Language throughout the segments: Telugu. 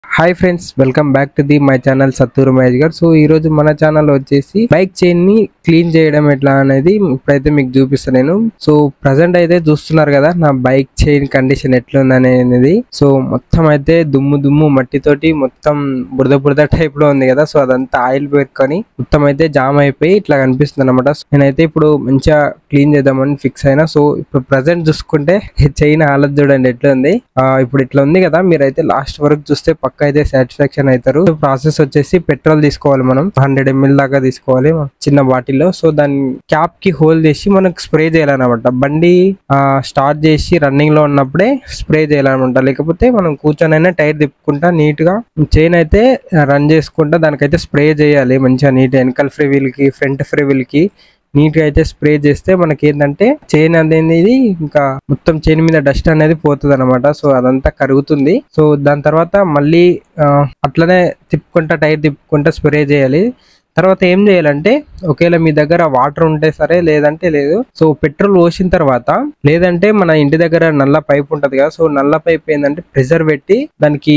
hi friends welcome back to the my channel Satturu Mahesh గారు సో ఈ రోజు మన ఛానల్ వచ్చేసి బైక్ చైన్ ని క్లీన్ చేయడం ఎట్లా అనేది ఇప్పుడైతే మీకు చూపిస్తాను నేను సో ప్రజెంట్ అయితే చూస్తున్నారు కదా నా బైక్ చైన్ కండిషన్ ఎట్లుంది అనేది సో మొత్తం అయితే దుమ్ము దుమ్ము మట్టితోటి మొత్తం బురద బురద టైప్ లో ఉంది కదా సో అదంతా ఆయిల్ పెట్టుకొని మొత్తం అయితే జామ్ అయిపోయి ఇట్లా కనిపిస్తుంది అనమాట నేనైతే ఇప్పుడు మంచిగా క్లీన్ చేద్దామని ఫిక్స్ అయినా సో ఇప్పుడు ప్రజెంట్ చూసుకుంటే చైన్ హాలత్ చూడండి ఎట్లా ఉంది ఆ, ఇప్పుడు ఇట్లా ఉంది కదా మీరైతే లాస్ట్ వరకు చూస్తే పక్క అయితే సాటిస్ఫాక్షన్ అవుతారు ప్రాసెస్ వచ్చేసి పెట్రోల్ తీసుకోవాలి మనం హండ్రెడ్ ఎంఎల్ దాకా తీసుకోవాలి చిన్న బాటిల్లో సో దాని క్యాప్ కి హోల్ చేసి మనకు స్ప్రే చేయాలన్నమాట బండి స్టార్ట్ చేసి రన్నింగ్ లో ఉన్నప్పుడే స్ప్రే చేయాలన్నమాట లేకపోతే మనం కూర్చొని అయినా టైర్ తిప్పుకుంటా నీట్ గా చైన్ అయితే రన్ చేసుకుంటా దానికైతే స్ప్రే చేయాలి మంచిగా నీట్ వెనకాల ఫ్రీ వీల్ కి ఫ్రంట్ ఫ్రీ వీల్ కి నీట్ గా అయితే స్ప్రే చేస్తే మనకి ఏంటంటే చైన్ అనేది ఇంకా మొత్తం చైన్ మీద డస్ట్ అనేది పోతుంది అనమాట సో అదంతా కరుగుతుంది సో దాని తర్వాత మళ్ళీ ఆ, అట్లనే తిప్పుకుంటా టైర్ తిప్పుకుంటా స్ప్రే చేయాలి తర్వాత ఏం చేయాలంటే ఒకవేళ మీ దగ్గర వాటర్ ఉంటే సరే లేదంటే లేదు సో పెట్రోల్ పోసిన తర్వాత లేదంటే మన ఇంటి దగ్గర నల్ల పైప్ ఉంటది కదా సో నల్ల పైప్ ఏంటంటే ప్రెషర్ పెట్టి దానికి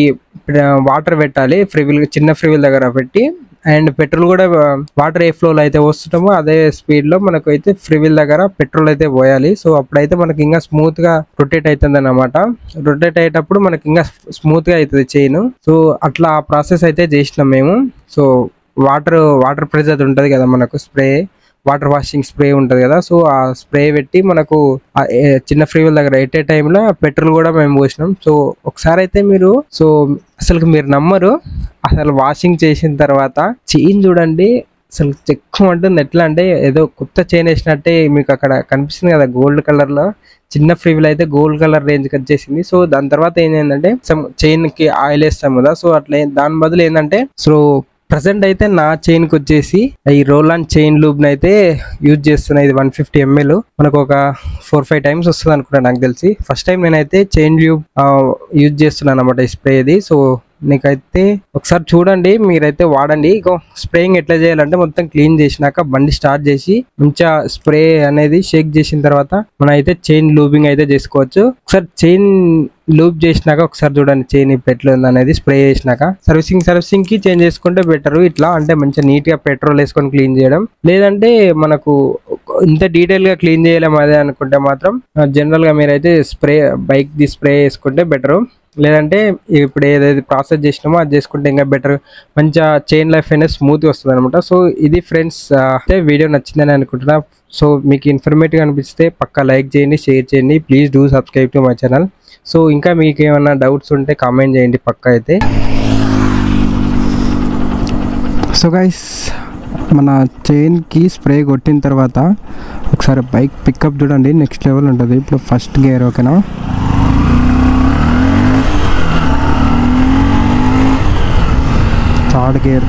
వాటర్ పెట్టాలి ఫ్రీవిల్ చిన్న ఫ్రీవిల్ దగ్గర పెట్టి అండ్ పెట్రోల్ కూడా వాటర్ ఏ ఫ్లో లో అయితే వస్తుంటామో అదే స్పీడ్ లో మనకు అయితే ఫ్రీవిల్ దగ్గర పెట్రోల్ అయితే పోయాలి సో అప్పుడైతే మనకి ఇంకా స్మూత్ గా రొటేట్ అవుతుంది అనమాట రొటేట్ అయ్యేటప్పుడు మనకి ఇంకా స్మూత్ గా అవుతుంది చైన్ సో అట్లా ఆ ప్రాసెస్ అయితే చేసినాం మేము సో వాటర్ వాటర్ ప్రెజర్ ఉంటది కదా మనకు స్ప్రే వాటర్ వాషింగ్ స్ప్రే ఉంటది కదా సో ఆ స్ప్రే పెట్టి మనకు ఆ ఏ- చిన్న ఫ్రీవెల్ దగ్గర ఎట్ ఏ టైంలో పెట్రోల్ కూడా మేము పోసినాం సో ఒకసారి అయితే మీరు సో అసలు మీరు నమ్మరు అసలు వాషింగ్ చేసిన తర్వాత చైన్ చూడండి అసలు చెక్కు అంటుంది ఎట్లా అంటే ఏదో కొత్త చైన్ వేసినట్టే మీకు అక్కడ కనిపిస్తుంది కదా గోల్డ్ కలర్ లో చిన్న ఫ్రీవిల్ అయితే గోల్డ్ కలర్ రేంజ్ వచ్చేసింది సో దాని తర్వాత ఏంటంటే చైన్ కి ఆయిల్ వేస్తాం కదా సో అట్లా ఏ- దాని బదులు ఏంటంటే సో ప్రజెంట్ అయితే నా చైన్ కి వచ్చేసి ఈ రోల్ ఆన్ చైన్ లూబ్ అయితే యూజ్ చేస్తున్నా ఇది వన్ ఫిఫ్టీ ఎంఎల్ మనకు ఒక ఫోర్ ఫైవ్ టైమ్స్ వస్తుంది అనుకుంటా నాకు తెలిసి ఫస్ట్ టైం నేనైతే చైన్ లూబ్ యూజ్ చేస్తున్నాను అనమాట ఈ స్ప్రే ఇది సో నీకైతే ఒకసారి చూడండి మీరైతే వాడండి ఇగో స్ప్రేయింగ్ ఎట్లా చేయాలంటే మొత్తం క్లీన్ చేసినాక బండి స్టార్ట్ చేసి మంచిగా స్ప్రే అనేది షేక్ చేసిన తర్వాత మనం అయితే చైన్ లూబింగ్ అయితే చేసుకోవచ్చు ఒకసారి చైన్ లూప్ చేసినాక ఒకసారి చూడండి చైన్ ఇప్పుడు ఎట్లా ఉంది అనేది స్ప్రే చేసినాక సర్వీసింగ్ సర్వీసింగ్ కి చేంజ్ చేసుకుంటే బెటర్ ఇట్లా అంటే మంచిగా నీట్ గా పెట్రోల్ వేసుకొని క్లీన్ చేయడం లేదంటే మనకు ఇంత డీటెయిల్ గా క్లీన్ చేయలేము అదే అనుకుంటే మాత్రం జనరల్ గా మీరైతే స్ప్రే బైక్ ది స్ప్రే వేసుకుంటే బెటర్ లేదంటే ఇప్పుడు ఏదైతే ప్రాసెస్ చేసినామో అది చేసుకుంటే ఇంకా బెటర్ మంచిగా చైన్ లైఫ్ అనేది స్మూత్గా వస్తుంది అనమాట సో ఇది ఫ్రెండ్స్ అయితే వీడియో నచ్చిందని అనుకుంటున్నా సో మీకు ఇన్ఫర్మేటివ్ అనిపిస్తే పక్కా లైక్ చేయండి షేర్ చేయండి please do subscribe to my channel so ఇంకా మీకు ఏమైనా డౌట్స్ ఉంటే కామెంట్ చేయండి పక్కా అయితే సో గైస్ మన చైన్కి స్ప్రే కొట్టిన తర్వాత ఒకసారి బైక్ పికప్ చూడండి నెక్స్ట్ లెవెల్ ఉంటుంది ఇప్పుడు ఫస్ట్ గేర్ ఓకేనా థర్డ్ గేర్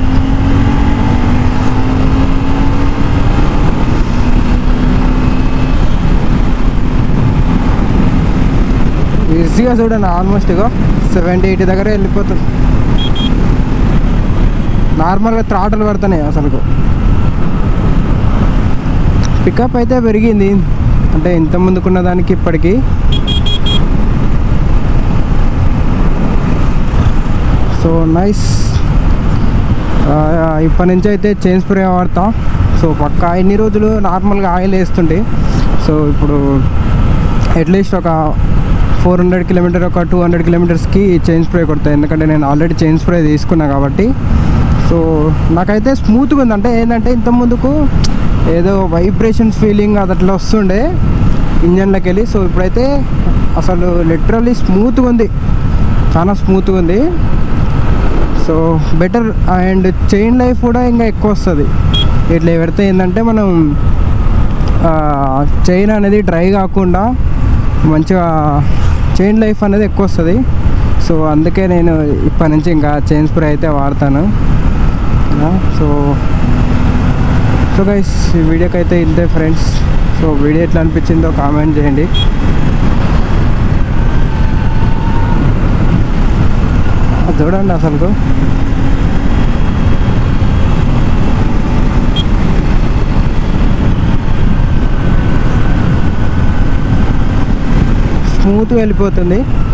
ఈజీగా చూడండి ఆల్మోస్ట్ ఇగో సెవెంటీ ఎయిటీ దగ్గర వెళ్ళిపోతుంది నార్మల్గా త్రాటలు పడుతున్నాయి అసలు పికప్ అయితే పెరిగింది అంటే ఇంత ముందుకున్న దానికి ఇప్పటికి సో నైస్ ఇప్పటి నుంచి అయితే చైన్ స్ప్రే వాడతాం సో పక్క ఇన్ని రోజులు నార్మల్గా ఆయిల్ వేస్తుంటే సో ఇప్పుడు అట్లీస్ట్ ఒక ఫోర్ హండ్రెడ్ కిలోమీటర్ ఒక టూ హండ్రెడ్ కిలోమీటర్స్కి చైన్ స్ప్రే కొడతాయి ఎందుకంటే నేను ఆల్రెడీ చైన్ స్ప్రే తీసుకున్నా కాబట్టి సో నాకైతే స్మూత్గా ఉంది అంటే ఏంటంటే ఇంత ముందుకు ఏదో వైబ్రేషన్స్ ఫీలింగ్ అది అట్లా వస్తుండే ఇంజన్లోకి వెళ్ళి సో ఇప్పుడైతే అసలు లిటరల్లీ స్మూత్గా ఉంది చాలా స్మూత్గా ఉంది so better and chain life కూడా ఇంకా ఎక్కువ వస్తుంది ఇట్లా పెడితే ఏంటంటే మనం చైన్ అనేది డ్రై కాకుండా మంచిగా చైన్ లైఫ్ అనేది ఎక్కువ వస్తుంది సో అందుకే నేను ఇప్పటి నుంచి ఇంకా చైన్ స్ప్రే అయితే వాడతాను ఆ, సో సో గైస్ ఈ వీడియోకి అయితే ఇంతే ఫ్రెండ్స్ సో వీడియో ఎట్లా అనిపించిందో కామెంట్ చేయండి అది చూడండి అసలు స్మూత్గా వెళ్ళిపోతుంది